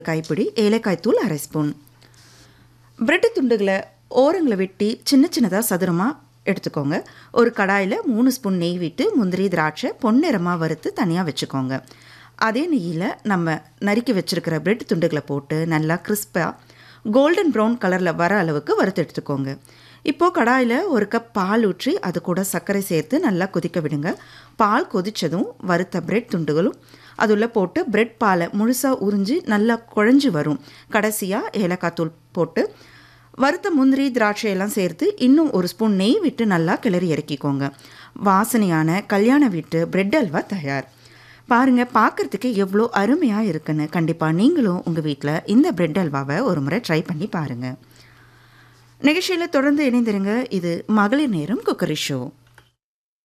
கைப்பிடி ஏலக்காய் தூள் அரை ஸ்பூன் பிரெட்டு துண்டுகளை ஓரங்களை வெட்டி சின்ன சின்னதாக சதுரமாக எடுத்துக்கோங்க ஒரு கடாயில் மூணு ஸ்பூன் நெய் விட்டு முந்திரி திராட்சை பொன்னிறமாக வறுத்து தனியாக வச்சுக்கோங்க அதே நெய்யில் நம்ம நறுக்கி வச்சுருக்கிற பிரெட் துண்டுகளை போட்டு நல்லா கிறிஸ்பாக கோல்டன் ப்ரௌன் கலரில் வர அளவுக்கு வறுத்து எடுத்துக்கோங்க இப்போது கடாயில் ஒரு கப் பால் ஊற்றி அது கூட சர்க்கரை சேர்த்து நல்லா கொதிக்க விடுங்க பால் கொதித்ததும் வறுத்த பிரெட் துண்டுகளும் அதுள்ள போட்டு பிரெட் பாலை முழுசாக உறிஞ்சி நல்லா குழஞ்சி வரும் கடைசியாக ஏலக்காய் தூள் போட்டு வறுத்த முந்திரி திராட்சை எல்லாம் சேர்த்து இன்னும் ஒரு ஸ்பூன் நெய் விட்டு நல்லா கிளறி இறக்கிக்கோங்க வாசனையான கல்யாண வீட்டு பிரெட் அல்வா தயார் பாருங்கள் பார்க்குறதுக்கு எவ்வளோ அருமையாக இருக்குன்னு கண்டிப்பாக நீங்களும் உங்கள் வீட்டில் இந்த பிரெட் அல்வாவை ஒரு முறை ட்ரை பண்ணி பாருங்கள் நிகழ்ச்சியில் தொடர்ந்து இணைந்திருங்க இது மகளிர் நேரம் குக்கரி ஷோ